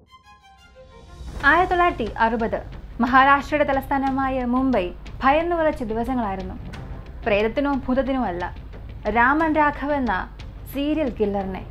ആയിരത്തി തൊള്ളായിരത്തി അറുപത് മഹാരാഷ്ട്രയുടെ തലസ്ഥാനമായ മുംബൈ ഭയന്നു വിളച്ച ദിവസങ്ങളായിരുന്നു പ്രേതത്തിനോ ഭൂതത്തിനോ അല്ല രാമൻ രാഘവ് എന്ന സീരിയൽ കില്ലറിനെ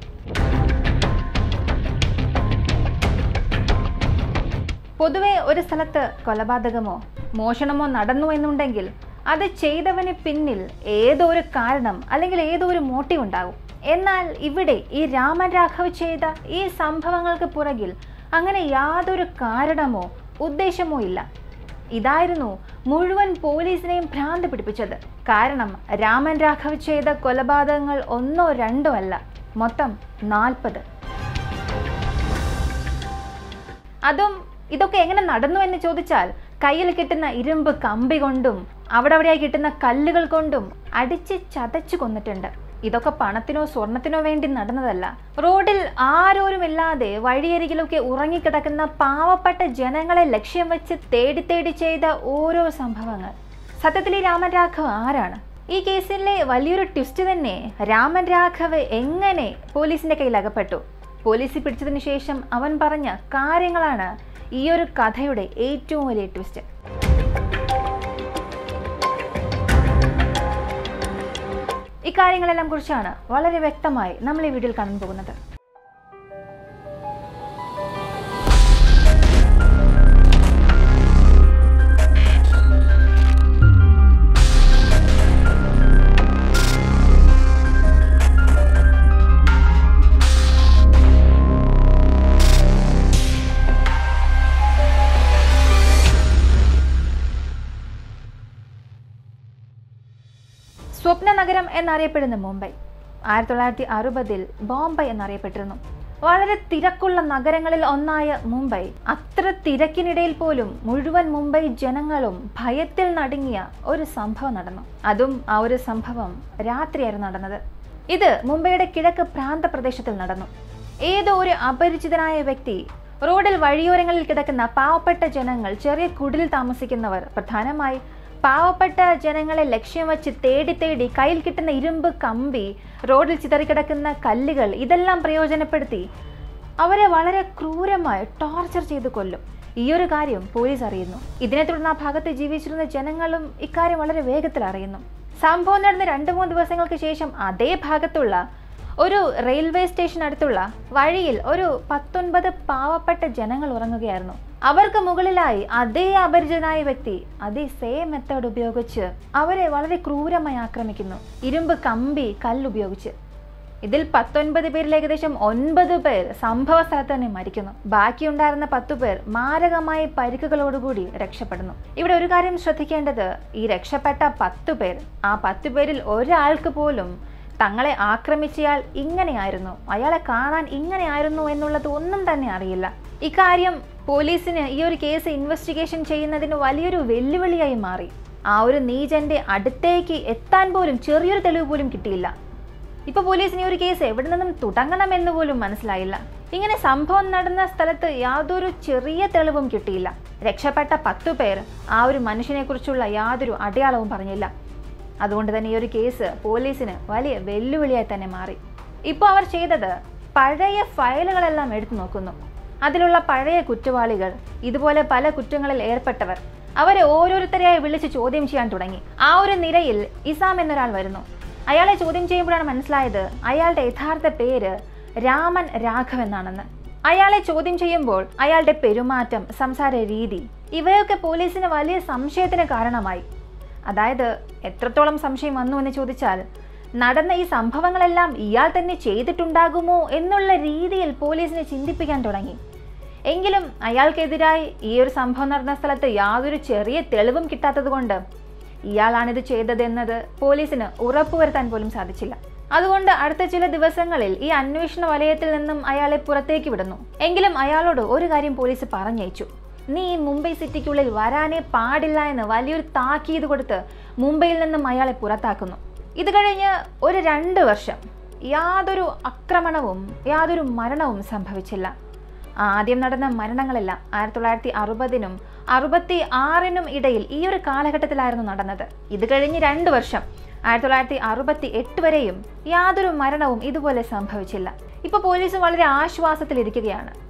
പൊതുവെ ഒരു സ്ഥലത്ത് കൊലപാതകമോ മോഷണമോ നടന്നു എന്നുണ്ടെങ്കിൽ അത് ചെയ്തവന് പിന്നിൽ ഏതോ ഒരു കാരണം അല്ലെങ്കിൽ ഏതോ ഒരു മോട്ടീവ് ഉണ്ടാകും എന്നാൽ ഇവിടെ ഈ രാമൻ രാഘവ് ചെയ്ത ഈ സംഭവങ്ങൾക്ക് പുറകിൽ അങ്ങനെ യാതൊരു കാരണമോ ഉദ്ദേശമോ ഇല്ല ഇതായിരുന്നു മുഴുവൻ പോലീസിനെയും ഭ്രാന്ത് പിടിപ്പിച്ചത് കാരണം രാമൻ രാഘവ് ചെയ്ത കൊലപാതകങ്ങൾ ഒന്നോ രണ്ടോ അല്ല മൊത്തം നാൽപ്പത് അതും ഇതൊക്കെ എങ്ങനെ നടന്നു എന്ന് ചോദിച്ചാൽ കയ്യിൽ കിട്ടുന്ന ഇരുമ്പ് കമ്പി കൊണ്ടും അവിടെ അവിടെയായി കിട്ടുന്ന കല്ലുകൾ കൊണ്ടും അടിച്ച് ചതച്ചു കൊന്നിട്ടുണ്ട് ഇതൊക്കെ പണത്തിനോ സ്വർണത്തിനോ വേണ്ടി നടന്നതല്ല റോഡിൽ ആരോരുമില്ലാതെ വഴിയരികിലൊക്കെ ഉറങ്ങിക്കിടക്കുന്ന പാവപ്പെട്ട ജനങ്ങളെ ലക്ഷ്യം വെച്ച് തേടി തേടി ചെയ്ത ഓരോ സംഭവങ്ങൾ സത്യത്തിൽ ഈ രാമൻ രാഘവ് ആരാണ് ഈ കേസിലെ വലിയൊരു ട്വിസ്റ്റ് തന്നെ രാമൻ രാഘവ് എങ്ങനെ പോലീസിന്റെ കയ്യിൽ അകപ്പെട്ടു പോലീസ് പിടിച്ചതിന് ശേഷം അവൻ പറഞ്ഞ കാര്യങ്ങളാണ് ഈ ഒരു കഥയുടെ ഏറ്റവും വലിയ ട്വിസ്റ്റ് ഇക്കാര്യങ്ങളെല്ലാം കുറിച്ചാണ് വളരെ വ്യക്തമായി നമ്മൾ ഈ വീഡിയോയിൽ കാണാൻ പോകുന്നത് സ്വപ്ന നഗരം എന്നറിയപ്പെടുന്ന മുംബൈ ആയിരത്തി തൊള്ളായിരത്തി അറുപതിൽ ബോംബെ എന്നറിയപ്പെട്ടിരുന്നു വളരെ തിരക്കുള്ള നഗരങ്ങളിൽ ഒന്നായ മുംബൈ അത്ര തിരക്കിനിടയിൽ പോലും മുഴുവൻ മുംബൈ ജനങ്ങളും ഭയത്തിൽ നടുങ്ങിയ ഒരു സംഭവം നടന്നു അതും ആ ഒരു സംഭവം രാത്രിയായിരുന്നു നടന്നത് ഇത് മുംബൈയുടെ കിഴക്ക് പ്രാന്തപ്രദേശത്തിൽ നടന്നു ഏതോ ഒരു അപരിചിതനായ വ്യക്തി റോഡിൽ വഴിയോരങ്ങളിൽ കിടക്കുന്ന പാവപ്പെട്ട ജനങ്ങൾ ചെറിയ കുടിലിൽ താമസിക്കുന്നവർ പ്രധാനമായി പാവപ്പെട്ട ജനങ്ങളെ ലക്ഷ്യം വെച്ച് തേടി തേടി കയ്യിൽ കിട്ടുന്ന ഇരുമ്പ് കമ്പി റോഡിൽ ചിതറിക്കിടക്കുന്ന കല്ലുകൾ ഇതെല്ലാം പ്രയോജനപ്പെടുത്തി അവരെ വളരെ ക്രൂരമായി ടോർച്ചർ ചെയ്ത് കൊല്ലും ഈ ഒരു കാര്യം പോലീസ് അറിയുന്നു ഇതിനെ തുടർന്ന് ആ ഭാഗത്ത് ജീവിച്ചിരുന്ന ജനങ്ങളും ഇക്കാര്യം വളരെ വേഗത്തിൽ അറിയുന്നു സംഭവം നടന്ന രണ്ട് മൂന്ന് ദിവസങ്ങൾക്ക് ശേഷം അതേ ഭാഗത്തുള്ള ഒരു റെയിൽവേ സ്റ്റേഷൻ അടുത്തുള്ള വഴിയിൽ ഒരു പത്തൊൻപത് പാവപ്പെട്ട ജനങ്ങൾ ഉറങ്ങുകയായിരുന്നു അവർക്ക് മുകളിലായി അതേ അപരിചിതനായ വ്യക്തി അതേ സെയിം മെത്തേഡ് ഉപയോഗിച്ച് അവരെ വളരെ ക്രൂരമായി ആക്രമിക്കുന്നു ഇരുമ്പ് കമ്പി കല്ലുപയോഗിച്ച് ഇതിൽ പത്തൊൻപത് പേരിൽ ഏകദേശം ഒൻപത് പേർ സംഭവ സ്ഥലത്ത് തന്നെ മരിക്കുന്നു ബാക്കിയുണ്ടായിരുന്ന പത്തു പേർ മാരകമായ പരിക്കുകളോടുകൂടി രക്ഷപ്പെടുന്നു ഇവിടെ ഒരു കാര്യം ശ്രദ്ധിക്കേണ്ടത് ഈ രക്ഷപ്പെട്ട പത്തു പേർ ആ പത്തു പേരിൽ ഒരാൾക്ക് പോലും തങ്ങളെ ആക്രമിച്ചയാൾ ഇങ്ങനെയായിരുന്നു അയാളെ കാണാൻ ഇങ്ങനെയായിരുന്നു എന്നുള്ളത് ഒന്നും തന്നെ അറിയില്ല ഇക്കാര്യം പോലീസിന് ഈ ഒരു കേസ് ഇൻവെസ്റ്റിഗേഷൻ ചെയ്യുന്നതിന് വലിയൊരു വെല്ലുവിളിയായി മാറി ആ ഒരു നീജന്റെ അടുത്തേക്ക് എത്താൻ പോലും ചെറിയൊരു തെളിവ് പോലും കിട്ടിയില്ല ഇപ്പൊ പോലീസിന് ഈ ഒരു കേസ് എവിടെ നിന്നും തുടങ്ങണമെന്ന് പോലും മനസ്സിലായില്ല ഇങ്ങനെ സംഭവം നടന്ന സ്ഥലത്ത് യാതൊരു ചെറിയ തെളിവും കിട്ടിയില്ല രക്ഷപ്പെട്ട പത്തു പേർ ആ ഒരു മനുഷ്യനെ കുറിച്ചുള്ള യാതൊരു അടയാളവും പറഞ്ഞില്ല അതുകൊണ്ട് തന്നെ ഈ ഒരു കേസ് പോലീസിന് വലിയ വെല്ലുവിളിയായി തന്നെ മാറി ഇപ്പോൾ അവർ ചെയ്തത് പഴയ ഫയലുകളെല്ലാം എടുത്തു നോക്കുന്നു അതിലുള്ള പഴയ കുറ്റവാളികൾ ഇതുപോലെ പല കുറ്റങ്ങളിൽ ഏർപ്പെട്ടവർ അവരെ ഓരോരുത്തരെയായി വിളിച്ച് ചോദ്യം ചെയ്യാൻ തുടങ്ങി ആ ഒരു നിരയിൽ ഇസാം എന്നൊരാൾ വരുന്നു അയാളെ ചോദ്യം ചെയ്യുമ്പോഴാണ് മനസ്സിലായത് അയാളുടെ യഥാർത്ഥ പേര് രാമൻ രാഘവ് എന്നാണെന്ന് അയാളെ ചോദ്യം ചെയ്യുമ്പോൾ അയാളുടെ പെരുമാറ്റം സംസാര രീതി ഇവയൊക്കെ പോലീസിന് വലിയ സംശയത്തിന് കാരണമായി അതായത് എത്രത്തോളം സംശയം വന്നു എന്ന് ചോദിച്ചാൽ നടന്ന ഈ സംഭവങ്ങളെല്ലാം ഇയാൾ തന്നെ ചെയ്തിട്ടുണ്ടാകുമോ എന്നുള്ള രീതിയിൽ പോലീസിനെ ചിന്തിപ്പിക്കാൻ തുടങ്ങി എങ്കിലും അയാൾക്കെതിരായി ഈ ഒരു സംഭവം നടന്ന സ്ഥലത്ത് യാതൊരു ചെറിയ തെളിവും കിട്ടാത്തതുകൊണ്ട് ഇയാളാണിത് ചെയ്തതെന്നത് പോലീസിന് ഉറപ്പുവരുത്താൻ പോലും സാധിച്ചില്ല അതുകൊണ്ട് അടുത്ത ചില ദിവസങ്ങളിൽ ഈ അന്വേഷണ വലയത്തിൽ നിന്നും അയാളെ പുറത്തേക്ക് വിടുന്നു എങ്കിലും അയാളോട് ഒരു കാര്യം പോലീസ് പറഞ്ഞയച്ചു നീ ഈ മുംബൈ സിറ്റിക്കുള്ളിൽ വരാനേ പാടില്ല എന്ന് വലിയൊരു താക്കീത് കൊടുത്ത് മുംബൈയിൽ നിന്നും അയാളെ പുറത്താക്കുന്നു ഇത് കഴിഞ്ഞ് ഒരു രണ്ട് വർഷം യാതൊരു ആക്രമണവും യാതൊരു മരണവും സംഭവിച്ചില്ല ആദ്യം നടന്ന മരണങ്ങളെല്ലാം ആയിരത്തി തൊള്ളായിരത്തി അറുപതിനും അറുപത്തി ആറിനും ഇടയിൽ ഈ ഒരു കാലഘട്ടത്തിലായിരുന്നു നടന്നത് ഇത് കഴിഞ്ഞ് രണ്ട് വർഷം ആയിരത്തി തൊള്ളായിരത്തി അറുപത്തി എട്ട് വരെയും യാതൊരു മരണവും ഇതുപോലെ സംഭവിച്ചില്ല ഇപ്പൊ പോലീസ് വളരെ ആശ്വാസത്തിലിരിക്കുകയാണ്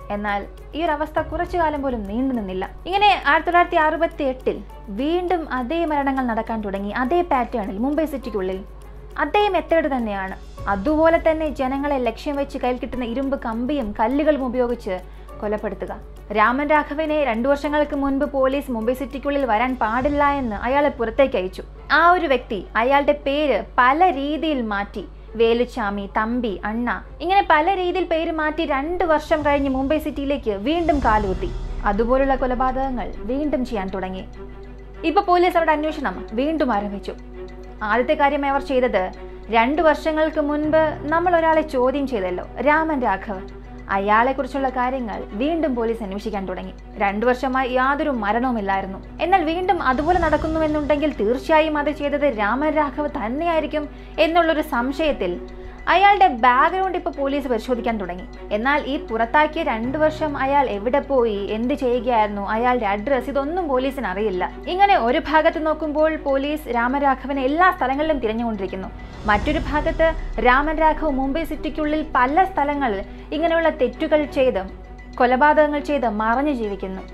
എന്നാൽ ഈ ഒരു അവസ്ഥ കുറച്ചു കാലം പോലും നീണ്ടു നിന്നില്ല ഇങ്ങനെ ആയിരത്തി തൊള്ളായിരത്തി അറുപത്തി എട്ടിൽ വീണ്ടും അതേ മരണങ്ങൾ നടക്കാൻ തുടങ്ങി അതേ പാറ്റേണിൽ മുംബൈ സിറ്റിക്കുള്ളിൽ അതേ മെത്തേഡ് തന്നെയാണ് അതുപോലെ തന്നെ ജനങ്ങളെ ലക്ഷ്യം വെച്ച് കയ്യിൽ കിട്ടുന്ന ഇരുമ്പ് കമ്പിയും കല്ലുകളും ഉപയോഗിച്ച് കൊലപ്പെടുത്തുക രാമൻ രാഘവനെ രണ്ടു വർഷങ്ങൾക്ക് മുൻപ് പോലീസ് മുംബൈ സിറ്റിക്കുള്ളിൽ വരാൻ പാടില്ല എന്ന് അയാളെ പുറത്തേക്ക് അയച്ചു ആ ഒരു വ്യക്തി അയാളുടെ പേര് പല രീതിയിൽ മാറ്റി വേലുച്ചാമി തമ്പി അണ്ണ ഇങ്ങനെ പല രീതിയിൽ പേര് മാറ്റി രണ്ട് വർഷം കഴിഞ്ഞ് മുംബൈ സിറ്റിയിലേക്ക് വീണ്ടും കാലുകുത്തി അതുപോലുള്ള കൊലപാതകങ്ങൾ വീണ്ടും ചെയ്യാൻ തുടങ്ങി ഇപ്പൊ പോലീസ് അവരുടെ അന്വേഷണം വീണ്ടും ആരംഭിച്ചു ആദ്യത്തെ കാര്യം അവർ ചെയ്തത് രണ്ടു വർഷങ്ങൾക്ക് മുൻപ് നമ്മൾ ഒരാളെ ചോദ്യം ചെയ്തല്ലോ രാമൻ രാഘവൻ അയാളെക്കുറിച്ചുള്ള കാര്യങ്ങൾ വീണ്ടും പോലീസ് അന്വേഷിക്കാൻ തുടങ്ങി രണ്ടു വർഷമായി യാതൊരു മരണവുമില്ലായിരുന്നു എന്നാൽ വീണ്ടും അതുപോലെ നടക്കുന്നുവെന്നുണ്ടെങ്കിൽ തീർച്ചയായും അത് ചെയ്തത് രാമൻ രാഘവ് തന്നെയായിരിക്കും എന്നുള്ളൊരു സംശയത്തിൽ അയാളുടെ ബാക്ക്ഗ്രൗണ്ട് ഇപ്പോൾ പോലീസ് പരിശോധിക്കാൻ തുടങ്ങി എന്നാൽ ഈ പുറത്താക്കിയ രണ്ടു വർഷം അയാൾ എവിടെ പോയി എന്ത് ചെയ്യുകയായിരുന്നു അയാളുടെ അഡ്രസ് ഇതൊന്നും പോലീസിന് അറിയില്ല ഇങ്ങനെ ഒരു ഭാഗത്ത് നോക്കുമ്പോൾ പോലീസ് രാമരാഘവനെ എല്ലാ സ്ഥലങ്ങളിലും തിരഞ്ഞുകൊണ്ടിരിക്കുന്നു മറ്റൊരു ഭാഗത്ത് രാമൻ രാഘവ് മുംബൈ സിറ്റിക്കുള്ളിൽ പല സ്ഥലങ്ങളിൽ ഇങ്ങനെയുള്ള തെറ്റുകൾ ചെയ്ത് കൊലപാതകങ്ങൾ ചെയ്ത് മറഞ്ഞു ജീവിക്കുന്നു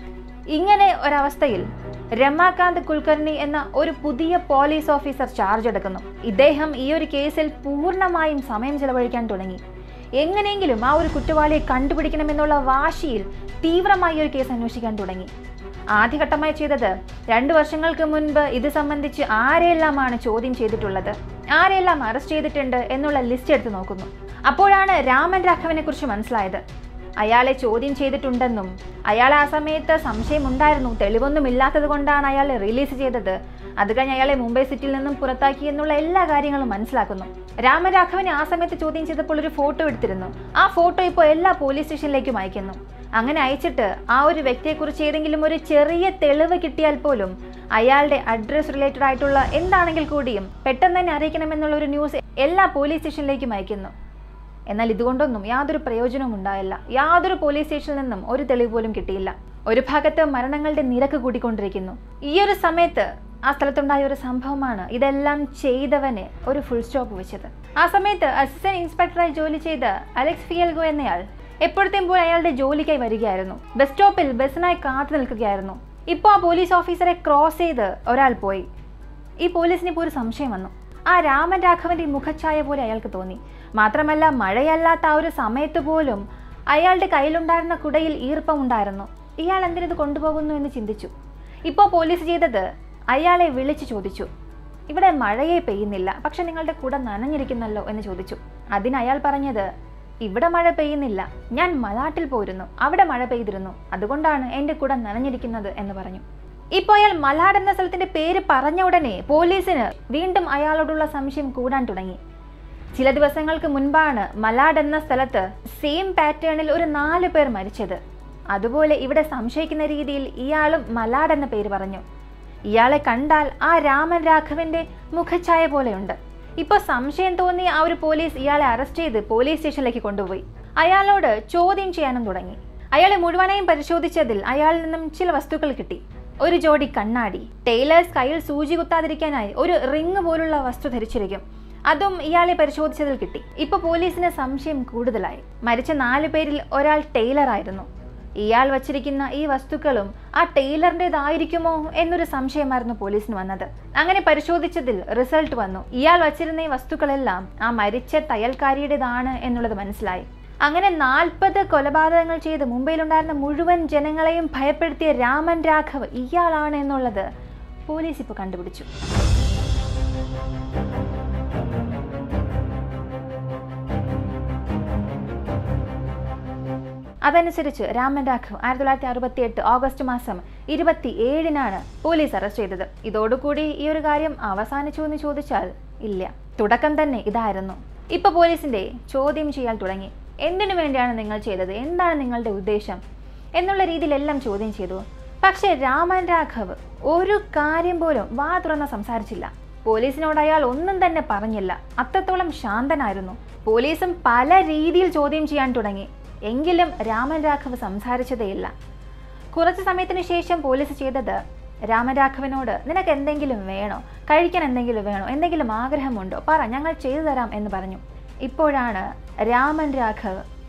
ഇങ്ങനെ ഒരവസ്ഥയിൽ രമാകാന്ത് കുൽക്കർണി എന്ന ഒരു പുതിയ പോലീസ് ഓഫീസർ ചാർജ് എടുക്കുന്നു ഇദ്ദേഹം ഈ ഒരു കേസിൽ പൂർണ്ണമായും സമയം ചെലവഴിക്കാൻ തുടങ്ങി എങ്ങനെയെങ്കിലും ആ ഒരു കുറ്റവാളിയെ കണ്ടുപിടിക്കണമെന്നുള്ള വാശിയിൽ തീവ്രമായി ഒരു കേസ് അന്വേഷിക്കാൻ തുടങ്ങി ആദ്യഘട്ടമായി ചെയ്തത് രണ്ടു വർഷങ്ങൾക്ക് മുൻപ് ഇത് സംബന്ധിച്ച് ആരെല്ലാമാണ് ചോദ്യം ചെയ്തിട്ടുള്ളത് ആരെല്ലാം അറസ്റ്റ് ചെയ്തിട്ടുണ്ട് എന്നുള്ള ലിസ്റ്റ് എടുത്ത് നോക്കുന്നു അപ്പോഴാണ് രാമൻ രാഘവനെ കുറിച്ച് മനസ്സിലായത് അയാളെ ചോദ്യം ചെയ്തിട്ടുണ്ടെന്നും അയാൾ ആ സമയത്ത് സംശയമുണ്ടായിരുന്നു തെളിവൊന്നും ഇല്ലാത്തത് കൊണ്ടാണ് അയാളെ റിലീസ് ചെയ്തത് അത് കഴിഞ്ഞ് അയാളെ മുംബൈ സിറ്റിയിൽ നിന്നും പുറത്താക്കി എന്നുള്ള എല്ലാ കാര്യങ്ങളും മനസ്സിലാക്കുന്നു രാമരാഘവനെ ആ സമയത്ത് ചോദ്യം ചെയ്തപ്പോൾ ഒരു ഫോട്ടോ എടുത്തിരുന്നു ആ ഫോട്ടോ ഇപ്പോൾ എല്ലാ പോലീസ് സ്റ്റേഷനിലേക്കും അയക്കുന്നു അങ്ങനെ അയച്ചിട്ട് ആ ഒരു വ്യക്തിയെക്കുറിച്ച് ഏതെങ്കിലും ഒരു ചെറിയ തെളിവ് കിട്ടിയാൽ പോലും അയാളുടെ അഡ്രസ് റിലേറ്റഡ് ആയിട്ടുള്ള എന്താണെങ്കിൽ കൂടിയും പെട്ടെന്ന് തന്നെ അറിയിക്കണമെന്നുള്ള ഒരു ന്യൂസ് എല്ലാ പോലീസ് സ്റ്റേഷനിലേക്കും അയക്കുന്നു എന്നാൽ ഇതുകൊണ്ടൊന്നും യാതൊരു പ്രയോജനവും ഉണ്ടായില്ല യാതൊരു പോലീസ് സ്റ്റേഷനിൽ നിന്നും ഒരു തെളിവ് പോലും കിട്ടിയില്ല ഒരു ഭാഗത്ത് മരണങ്ങളുടെ നിരക്ക് കൂടിക്കൊണ്ടിരിക്കുന്നു ഈ ഒരു സമയത്ത് ആ സ്ഥലത്തുണ്ടായ ഒരു സംഭവമാണ് ഇതെല്ലാം ചെയ്തവന് ഒരു ഫുൾ സ്റ്റോപ്പ് വെച്ചത് ആ സമയത്ത് അസിസ്റ്റന്റ് ഇൻസ്പെക്ടറായി ജോലി ചെയ്ത അലക്സ് ഫിയൽഗോ എന്നയാൾ എപ്പോഴത്തെയും പോയി അയാളുടെ ജോലിക്കായി വരികയായിരുന്നു ബസ് സ്റ്റോപ്പിൽ ബസ്സിനായി കാത്തു നിൽക്കുകയായിരുന്നു ഇപ്പോൾ ആ പോലീസ് ഓഫീസറെ ക്രോസ് ചെയ്ത് ഒരാൾ പോയി ഈ പോലീസിന് ഇപ്പോൾ ഒരു സംശയം വന്നു ആ രാമൻ രാഘവന്റെ മുഖഛായ പോലെ അയാൾക്ക് തോന്നി മാത്രമല്ല മഴയല്ലാത്ത ആ ഒരു സമയത്ത് പോലും അയാളുടെ കയ്യിലുണ്ടായിരുന്ന കുടയിൽ ഈർപ്പമുണ്ടായിരുന്നു ഇയാൾ എന്തിനത് കൊണ്ടുപോകുന്നു എന്ന് ചിന്തിച്ചു ഇപ്പോൾ പോലീസ് ചെയ്തത് അയാളെ വിളിച്ചു ചോദിച്ചു ഇവിടെ മഴയെ പെയ്യുന്നില്ല പക്ഷെ നിങ്ങളുടെ കുട നനഞ്ഞിരിക്കുന്നല്ലോ എന്ന് ചോദിച്ചു അതിന് അയാൾ പറഞ്ഞത് ഇവിടെ മഴ പെയ്യുന്നില്ല ഞാൻ മലാട്ടിൽ പോയിരുന്നു അവിടെ മഴ പെയ്തിരുന്നു അതുകൊണ്ടാണ് എൻ്റെ കുട നനഞ്ഞിരിക്കുന്നത് എന്ന് പറഞ്ഞു ഇപ്പോൾ അയാൾ മലാഡ് എന്ന സ്ഥലത്തിന്റെ പേര് പറഞ്ഞ ഉടനെ പോലീസിന് വീണ്ടും അയാളോടുള്ള സംശയം കൂടാൻ തുടങ്ങി ചില ദിവസങ്ങൾക്ക് മുൻപാണ് മലാഡ് എന്ന സ്ഥലത്ത് സെയിം പാറ്റേണിൽ ഒരു നാല് പേർ മരിച്ചത് അതുപോലെ ഇവിടെ സംശയിക്കുന്ന രീതിയിൽ ഇയാളും മലാഡ് എന്ന പേര് പറഞ്ഞു ഇയാളെ കണ്ടാൽ ആ രാമൻ രാഘവന്റെ മുഖഛായ പോലെയുണ്ട് ഇപ്പൊ സംശയം തോന്നി ആ ഒരു പോലീസ് ഇയാളെ അറസ്റ്റ് ചെയ്ത് പോലീസ് സ്റ്റേഷനിലേക്ക് കൊണ്ടുപോയി അയാളോട് ചോദ്യം ചെയ്യാനും തുടങ്ങി അയാളെ മുഴുവനായും പരിശോധിച്ചതിൽ അയാളിൽ നിന്നും ചില വസ്തുക്കൾ കിട്ടി ഒരു ജോഡി കണ്ണാടി ടൈലേഴ്സ് കയ്യിൽ സൂചി കുത്താതിരിക്കാനായി ഒരു റിങ് പോലുള്ള വസ്തു ധരിച്ചിരിക്കും അതും ഇയാളെ പരിശോധിച്ചതിൽ കിട്ടി ഇപ്പൊ പോലീസിന് സംശയം കൂടുതലായി മരിച്ച നാല് പേരിൽ ഒരാൾ ടൈലർ ആയിരുന്നു ഇയാൾ വച്ചിരിക്കുന്ന ഈ വസ്തുക്കളും ആ ടൈലറിൻ്റെതായിരിക്കുമോ എന്നൊരു സംശയമായിരുന്നു പോലീസിന് വന്നത് അങ്ങനെ പരിശോധിച്ചതിൽ റിസൾട്ട് വന്നു ഇയാൾ വച്ചിരുന്ന ഈ വസ്തുക്കളെല്ലാം ആ മരിച്ച തയ്യൽക്കാരിയുടേതാണ് എന്നുള്ളത് മനസ്സിലായി അങ്ങനെ നാൽപ്പത് കൊലപാതകങ്ങൾ ചെയ്ത് മുംബൈയിലുണ്ടായിരുന്ന മുഴുവൻ ജനങ്ങളെയും ഭയപ്പെടുത്തിയ രാമൻ രാഘവ് ഇയാളാണ് എന്നുള്ളത് പോലീസ് ഇപ്പോൾ കണ്ടുപിടിച്ചു അതനുസരിച്ച് രാമൻ രാഘവ് ആയിരത്തി തൊള്ളായിരത്തി അറുപത്തി എട്ട് ഓഗസ്റ്റ് മാസം ഇരുപത്തി ഏഴിനാണ് പോലീസ് അറസ്റ്റ് ചെയ്തത് ഇതോടുകൂടി ഈ ഒരു കാര്യം അവസാനിച്ചു എന്ന് ചോദിച്ചാൽ ഇല്ല തുടക്കം തന്നെ ഇതായിരുന്നു ഇപ്പൊ പോലീസിന്റെ ചോദ്യം ചെയ്യാൻ തുടങ്ങി എന്തിനു വേണ്ടിയാണ് നിങ്ങൾ ചെയ്തത് എന്താണ് നിങ്ങളുടെ ഉദ്ദേശം എന്നുള്ള രീതിയിലെല്ലാം ചോദ്യം ചെയ്തു പക്ഷേ രാമൻ രാഘവ് ഒരു കാര്യം പോലും വാ തുറന്ന് സംസാരിച്ചില്ല പോലീസിനോട് അയാൾ ഒന്നും തന്നെ പറഞ്ഞില്ല അത്രത്തോളം ശാന്തനായിരുന്നു പോലീസും പല രീതിയിൽ ചോദ്യം ചെയ്യാൻ തുടങ്ങി എങ്കിലും രാമൻ രാഘവ് സംസാരിച്ചതേയില്ല കുറച്ച് സമയത്തിന് ശേഷം പോലീസ് ചെയ്തത് രാമരാഘവനോട് നിനക്ക് എന്തെങ്കിലും വേണോ കഴിക്കാൻ എന്തെങ്കിലും വേണോ എന്തെങ്കിലും ആഗ്രഹമുണ്ടോ പറ ഞങ്ങൾ ചെയ്തു തരാം എന്ന് പറഞ്ഞു ഇപ്പോഴാണ് രാമൻ രാഘവ്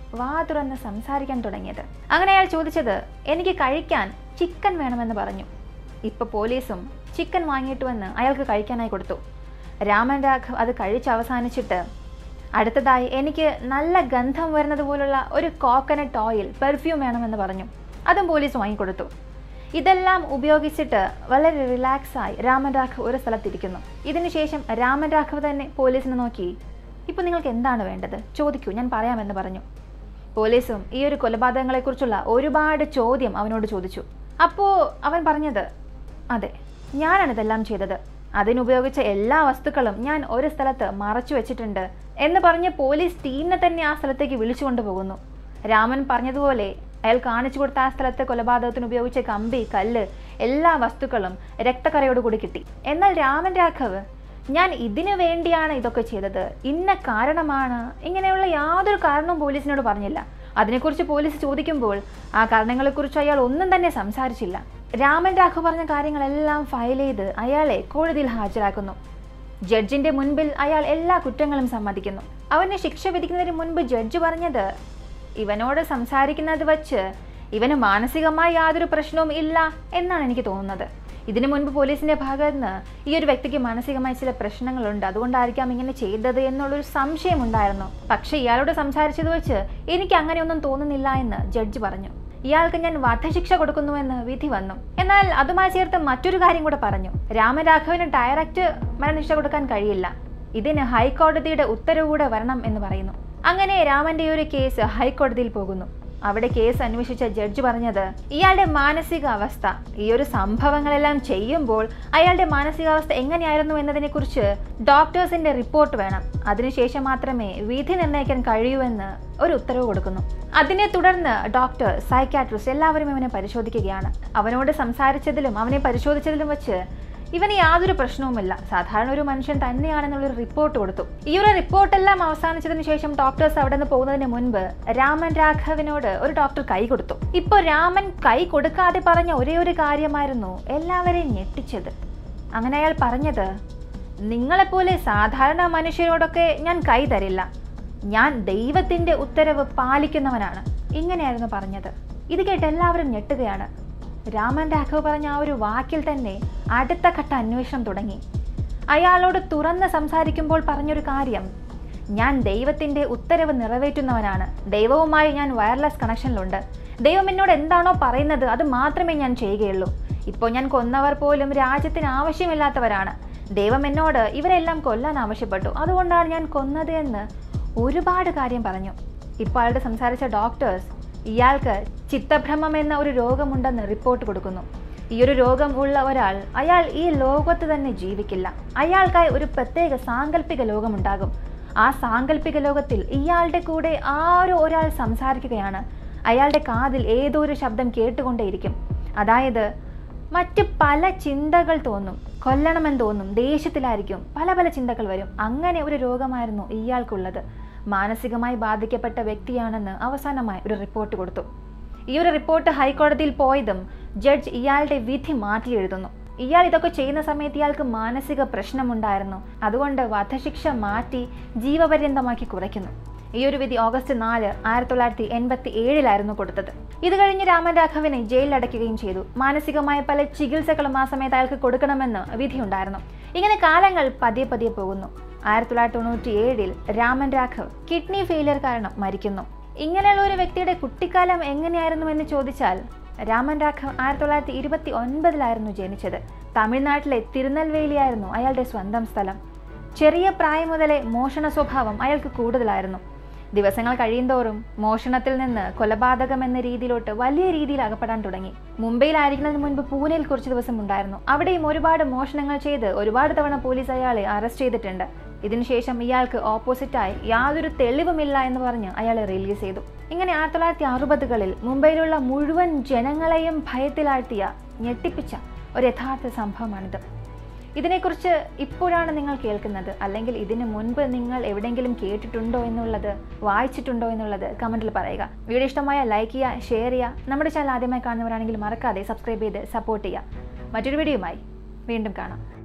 വാ തുറന്ന് സംസാരിക്കാൻ തുടങ്ങിയത് അങ്ങനെ അയാൾ ചോദിച്ചത് എനിക്ക് കഴിക്കാൻ ചിക്കൻ വേണമെന്ന് പറഞ്ഞു ഇപ്പൊ പോലീസും ചിക്കൻ വാങ്ങിയിട്ട് വന്ന് അയാൾക്ക് കഴിക്കാനായി കൊടുത്തു രാമൻ രാഘവ് അത് കഴിച്ച് അവസാനിച്ചിട്ട് അടുത്തതായി എനിക്ക് നല്ല ഗന്ധം വരുന്നത് പോലുള്ള ഒരു കോക്കനട്ട് ഓയിൽ പെർഫ്യൂം വേണമെന്ന് പറഞ്ഞു അതും പോലീസ് വാങ്ങിക്കൊടുത്തു ഇതെല്ലാം ഉപയോഗിച്ചിട്ട് വളരെ റിലാക്സായി രാമൻ രാഘവ് ഒരു സ്ഥലത്തിരിക്കുന്നു ഇതിനുശേഷം രാമൻ രാഘവ് തന്നെ പോലീസിനെ നോക്കി ഇപ്പോൾ നിങ്ങൾക്ക് എന്താണ് വേണ്ടത് ചോദിക്കൂ ഞാൻ പറയാമെന്ന് പറഞ്ഞു പോലീസും ഈ ഒരു കൊലപാതകങ്ങളെക്കുറിച്ചുള്ള ഒരുപാട് ചോദ്യം അവനോട് ചോദിച്ചു അപ്പോൾ അവൻ പറഞ്ഞത് അതെ ഞാനാണ് ഇതെല്ലാം ചെയ്തത് അതിനുപയോഗിച്ച എല്ലാ വസ്തുക്കളും ഞാൻ ഒരു സ്ഥലത്ത് മറച്ചു വെച്ചിട്ടുണ്ട് എന്ന് പറഞ്ഞ് പോലീസ് ടീമിനെ തന്നെ ആ സ്ഥലത്തേക്ക് വിളിച്ചുകൊണ്ട് പോകുന്നു രാമൻ പറഞ്ഞതുപോലെ അയാൾ കാണിച്ചു കൊടുത്ത ആ സ്ഥലത്തെ കൊലപാതകത്തിന് ഉപയോഗിച്ച കമ്പി കല്ല് എല്ലാ വസ്തുക്കളും രക്തക്കറയോട് കൂടി കിട്ടി എന്നാൽ രാമൻ രാഘവ് ഞാൻ ഇതിനു വേണ്ടിയാണ് ഇതൊക്കെ ചെയ്തത് ഇന്ന കാരണമാണ് ഇങ്ങനെയുള്ള യാതൊരു കാരണവും പോലീസിനോട് പറഞ്ഞില്ല അതിനെക്കുറിച്ച് പോലീസ് ചോദിക്കുമ്പോൾ ആ കാരണങ്ങളെക്കുറിച്ച് അയാൾ ഒന്നും തന്നെ സംസാരിച്ചില്ല രാമൻ രാഘവ് പറഞ്ഞ കാര്യങ്ങളെല്ലാം ഫയൽ ചെയ്ത് അയാളെ കോടതിയിൽ ഹാജരാക്കുന്നു ജഡ്ജിന്റെ മുൻപിൽ അയാൾ എല്ലാ കുറ്റങ്ങളും സമ്മതിക്കുന്നു അവന് ശിക്ഷ വിധിക്കുന്നതിന് മുൻപ് ജഡ്ജ് പറഞ്ഞത് ഇവനോട് സംസാരിക്കുന്നത് വച്ച് ഇവന് മാനസികമായി യാതൊരു പ്രശ്നവും ഇല്ല എന്നാണ് എനിക്ക് തോന്നുന്നത് ഇതിനു മുൻപ് പോലീസിന്റെ ഭാഗത്ത് നിന്ന് ഈ ഒരു വ്യക്തിക്ക് മാനസികമായി ചില പ്രശ്നങ്ങളുണ്ട് അതുകൊണ്ടായിരിക്കാം ഇങ്ങനെ ചെയ്തത് എന്നുള്ളൊരു സംശയം ഉണ്ടായിരുന്നു പക്ഷെ ഇയാളോട് സംസാരിച്ചത് വെച്ച് എനിക്ക് അങ്ങനെയൊന്നും തോന്നുന്നില്ല എന്ന് ജഡ്ജ് പറഞ്ഞു ഇയാൾക്ക് ഞാൻ വധശിക്ഷ കൊടുക്കുന്നുവെന്ന് വിധി വന്നു എന്നാൽ അതുമായി ചേർത്ത് മറ്റൊരു കാര്യം കൂടെ പറഞ്ഞു രാമരാഘവന് ഡയറക്റ്റ് മരണശിക്ഷ കൊടുക്കാൻ കഴിയില്ല ഇതിന് ഹൈക്കോടതിയുടെ ഉത്തരവ് കൂടെ വരണം എന്ന് പറയുന്നു അങ്ങനെ രാമന്റെ ഈ ഒരു കേസ് ഹൈക്കോടതിയിൽ പോകുന്നു അവിടെ കേസ് അന്വേഷിച്ച ജഡ്ജ് പറഞ്ഞത് ഇയാളുടെ മാനസികാവസ്ഥ ഈ ഒരു സംഭവങ്ങളെല്ലാം ചെയ്യുമ്പോൾ അയാളുടെ മാനസികാവസ്ഥ എങ്ങനെയായിരുന്നു എന്നതിനെക്കുറിച്ച് ഡോക്ടേഴ്സിന്റെ റിപ്പോർട്ട് വേണം അതിനുശേഷം മാത്രമേ വിധി നിർണ്ണയിക്കാൻ കഴിയൂ എന്ന് ഒരു ഉത്തരവ് കൊടുക്കുന്നു അതിനെ തുടർന്ന് ഡോക്ടർ സൈക്കാട്രിസ്റ്റ് എല്ലാവരും ഇവനെ പരിശോധിക്കുകയാണ് അവനോട് സംസാരിച്ചതിലും അവനെ പരിശോധിച്ചതിലും വെച്ച് ഇവന് യാതൊരു പ്രശ്നവുമില്ല സാധാരണ ഒരു മനുഷ്യൻ തന്നെയാണെന്നുള്ളൊരു റിപ്പോർട്ട് കൊടുത്തു ഈ ഒരു റിപ്പോർട്ടെല്ലാം അവസാനിച്ചതിന് ശേഷം ഡോക്ടേഴ്സ് അവിടെ നിന്ന് പോകുന്നതിന് മുൻപ് രാമൻ രാഘവിനോട് ഒരു ഡോക്ടർ കൈ കൊടുത്തു ഇപ്പൊ രാമൻ കൈ കൊടുക്കാതെ പറഞ്ഞ ഒരേ ഒരു കാര്യമായിരുന്നു എല്ലാവരെയും ഞെട്ടിച്ചത് അങ്ങനെ അയാൾ പറഞ്ഞത് നിങ്ങളെപ്പോലെ സാധാരണ മനുഷ്യരോടൊക്കെ ഞാൻ കൈ തരില്ല ഞാൻ ദൈവത്തിന്റെ ഉത്തരവ് പാലിക്കുന്നവനാണ് ഇങ്ങനെയായിരുന്നു പറഞ്ഞത് ഇത് കേട്ട് എല്ലാവരും ഞെട്ടുകയാണ് രാമൻ രാഘവ് പറഞ്ഞ ആ ഒരു വാക്കിൽ തന്നെ അടുത്ത ഘട്ട അന്വേഷണം തുടങ്ങി അയാളോട് തുറന്ന് സംസാരിക്കുമ്പോൾ പറഞ്ഞൊരു കാര്യം ഞാൻ ദൈവത്തിന്റെ ഉത്തരവ് നിറവേറ്റുന്നവനാണ് ദൈവവുമായി ഞാൻ വയർലെസ് കണക്ഷനിലുണ്ട് ദൈവം എന്നോട് എന്താണോ പറയുന്നത് അത് മാത്രമേ ഞാൻ ചെയ്യുകയുള്ളൂ ഇപ്പോൾ ഞാൻ കൊന്നവർ പോലും രാജ്യത്തിന് ആവശ്യമില്ലാത്തവരാണ് ദൈവം എന്നോട് ഇവരെല്ലാം കൊല്ലാൻ ആവശ്യപ്പെട്ടു അതുകൊണ്ടാണ് ഞാൻ കൊന്നത് എന്ന് ഒരുപാട് കാര്യം പറഞ്ഞു ഇപ്പോൾ അയാളുടെ സംസാരിച്ച ഡോക്ടേഴ്സ് ഇയാൾക്ക് ചിത്തഭ്രമം എന്ന ഒരു രോഗമുണ്ടെന്ന് റിപ്പോർട്ട് കൊടുക്കുന്നു ഈ ഒരു രോഗം ഉള്ള ഒരാൾ അയാൾ ഈ ലോകത്ത് തന്നെ ജീവിക്കില്ല അയാൾക്കായി ഒരു പ്രത്യേക സാങ്കല്പിക ലോകമുണ്ടാകും ആ സാങ്കല്പിക ലോകത്തിൽ ഇയാളുടെ കൂടെ ആരോ ഒരാൾ സംസാരിക്കുകയാണ് അയാളുടെ കാതിൽ ഏതോ ഒരു ശബ്ദം കേട്ടുകൊണ്ടേയിരിക്കും അതായത് മറ്റ് പല ചിന്തകൾ തോന്നും കൊല്ലണമെന്ന് തോന്നും ദേഷ്യത്തിലായിരിക്കും പല പല ചിന്തകൾ വരും അങ്ങനെ ഒരു രോഗമായിരുന്നു ഇയാൾക്കുള്ളത് മാനസികമായി ബാധിക്കപ്പെട്ട വ്യക്തിയാണെന്ന് അവസാനമായി ഒരു റിപ്പോർട്ട് കൊടുത്തു ഈ ഒരു റിപ്പോർട്ട് ഹൈക്കോടതിയിൽ പോയതും ജഡ്ജ് ഇയാളുടെ വിധി മാറ്റി എഴുതുന്നു ഇയാൾ ഇതൊക്കെ ചെയ്യുന്ന സമയത്ത് ഇയാൾക്ക് മാനസിക പ്രശ്നമുണ്ടായിരുന്നു അതുകൊണ്ട് വധശിക്ഷ മാറ്റി ജീവപര്യന്തമാക്കി കുറയ്ക്കുന്നു ഈ ഒരു വിധി ഓഗസ്റ്റ് നാല് ആയിരത്തി തൊള്ളായിരത്തി എൺപത്തി ഏഴിലായിരുന്നു കൊടുത്തത് ഇത് കഴിഞ്ഞ് രാമൻ രാഘവനെ ജയിലിൽ അടയ്ക്കുകയും ചെയ്തു മാനസികമായ പല ചികിത്സകളും ആ സമയത്ത് അയാൾക്ക് കൊടുക്കണമെന്ന് വിധിയുണ്ടായിരുന്നു ഇങ്ങനെ കാലങ്ങൾ പതിയെ പതിയെ പോകുന്നു ആയിരത്തി തൊള്ളായിരത്തി തൊണ്ണൂറ്റി ഏഴിൽ രാമൻ രാഘവ് കിഡ്നി ഫെയിലിയർ കാരണം മരിക്കുന്നു ഇങ്ങനെയുള്ള ഒരു വ്യക്തിയുടെ കുട്ടിക്കാലം എങ്ങനെയായിരുന്നു എന്ന് ചോദിച്ചാൽ രാമൻ രാഘവ് ആയിരത്തി തൊള്ളായിരത്തി ഇരുപത്തി ഒൻപതിലായിരുന്നു ജനിച്ചത് തമിഴ്നാട്ടിലെ തിരുനെൽവേലിയായിരുന്നു അയാളുടെ സ്വന്തം സ്ഥലം ചെറിയ പ്രായം മുതലേ മോഷണ സ്വഭാവം അയാൾക്ക് കൂടുതലായിരുന്നു ദിവസങ്ങൾ കഴിയുന്തോറും മോഷണത്തിൽ നിന്ന് കൊലപാതകം എന്ന രീതിയിലോട്ട് വലിയ രീതിയിൽ അകപ്പെടാൻ തുടങ്ങി മുംബൈയിലായിരിക്കുന്നതിന് മുൻപ് പൂനെയിൽ കുറച്ച് ദിവസം ഉണ്ടായിരുന്നു അവിടെയും ഒരുപാട് മോഷണങ്ങൾ ചെയ്ത് ഒരുപാട് തവണ പോലീസ് അയാളെ അറസ്റ്റ് ചെയ്തിട്ടുണ്ട് ഇതിനുശേഷം ഇയാൾക്ക് ഓപ്പോസിറ്റായി യാതൊരു തെളിവുമില്ല എന്ന് പറഞ്ഞ് അയാളെ റിലീസ് ചെയ്തു ഇങ്ങനെ ആയിരത്തി തൊള്ളായിരത്തി അറുപതുകളിൽ മുംബൈയിലുള്ള മുഴുവൻ ജനങ്ങളെയും ഭയത്തിലാഴ്ത്തിയ ഞെട്ടിപ്പിച്ച ഒരു യഥാർത്ഥ സംഭവമാണിത് ഇതിനെക്കുറിച്ച് ഇപ്പോഴാണ് നിങ്ങൾ കേൾക്കുന്നത് അല്ലെങ്കിൽ ഇതിനു മുൻപ് നിങ്ങൾ എവിടെയെങ്കിലും കേട്ടിട്ടുണ്ടോ എന്നുള്ളത് വായിച്ചിട്ടുണ്ടോ എന്നുള്ളത് കമൻറ്റിൽ പറയുക വീഡിയോ ഇഷ്ടമായ ലൈക്ക് ചെയ്യുക ഷെയർ ചെയ്യുക നമ്മുടെ ചാനൽ ആദ്യമായി കാണുന്നവരാണെങ്കിൽ മറക്കാതെ സബ്സ്ക്രൈബ് ചെയ്ത് സപ്പോർട്ട് ചെയ്യുക മറ്റൊരു വീഡിയോയുമായി വീണ്ടും കാണാം